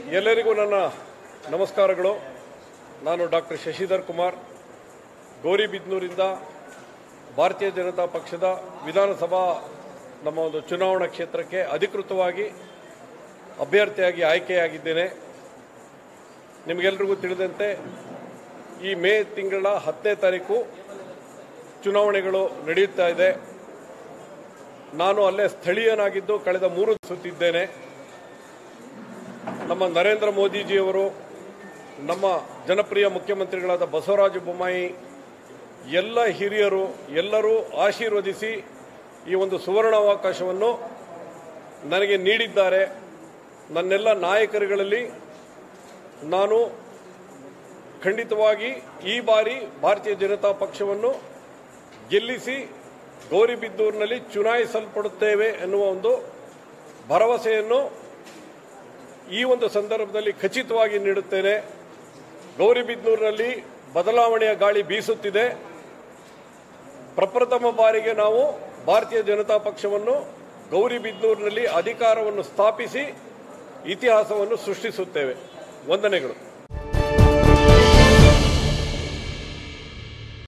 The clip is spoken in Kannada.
ಎಲ್ಲರಿಗೂ ನನ್ನ ನಮಸ್ಕಾರಗಳು ನಾನು ಡಾಕ್ಟರ್ ಶಶಿಧರ್ ಕುಮಾರ್ ಗೌರಿಬಿದ್ನೂರಿಂದ ಭಾರತೀಯ ಜನತಾ ಪಕ್ಷದ ವಿಧಾನಸಭಾ ನಮ್ಮ ಒಂದು ಚುನಾವಣಾ ಕ್ಷೇತ್ರಕ್ಕೆ ಅಧಿಕೃತವಾಗಿ ಅಭ್ಯರ್ಥಿಯಾಗಿ ಆಯ್ಕೆಯಾಗಿದ್ದೇನೆ ನಿಮಗೆಲ್ರಿಗೂ ತಿಳಿದಂತೆ ಈ ಮೇ ತಿಂಗಳ ಹತ್ತನೇ ತಾರೀಕು ಚುನಾವಣೆಗಳು ನಡೆಯುತ್ತಾ ಇದೆ ನಾನು ಅಲ್ಲೇ ಸ್ಥಳೀಯನಾಗಿದ್ದು ಕಳೆದ ಮೂರು ಸುತ್ತಿದ್ದೇನೆ ನಮ್ಮ ನರೇಂದ್ರ ಮೋದಿಜಿಯವರು ನಮ್ಮ ಜನಪ್ರಿಯ ಮುಖ್ಯಮಂತ್ರಿಗಳಾದ ಬಸವರಾಜ ಬೊಮ್ಮಾಯಿ ಎಲ್ಲ ಹಿರಿಯರು ಎಲ್ಲರೂ ಆಶೀರ್ವದಿಸಿ ಈ ಒಂದು ಸುವರ್ಣಾವಕಾಶವನ್ನು ನನಗೆ ನೀಡಿದ್ದಾರೆ ನನ್ನೆಲ್ಲ ನಾಯಕರುಗಳಲ್ಲಿ ನಾನು ಖಂಡಿತವಾಗಿ ಈ ಬಾರಿ ಭಾರತೀಯ ಜನತಾ ಪಕ್ಷವನ್ನು ಗೆಲ್ಲಿಸಿ ಗೌರಿಬಿದ್ದೂರಿನಲ್ಲಿ ಚುನಾಯಿಸಲ್ಪಡುತ್ತೇವೆ ಎನ್ನುವ ಒಂದು ಭರವಸೆಯನ್ನು ಈ ಒಂದು ಸಂದರ್ಭದಲ್ಲಿ ಖಚಿತವಾಗಿ ನೀಡುತ್ತೇನೆ ಗೌರಿಬಿದ್ದೂರಿನಲ್ಲಿ ಬದಲಾವಣೆಯ ಗಾಳಿ ಬೀಸುತ್ತಿದೆ ಪ್ರಪ್ರಥಮ ಬಾರಿಗೆ ನಾವು ಭಾರತೀಯ ಜನತಾ ಪಕ್ಷವನ್ನು ಗೌರಿಬಿದ್ದೂರಿನಲ್ಲಿ ಅಧಿಕಾರವನ್ನು ಸ್ಥಾಪಿಸಿ ಇತಿಹಾಸವನ್ನು ಸೃಷ್ಟಿಸುತ್ತೇವೆ ವಂದನೆಗಳು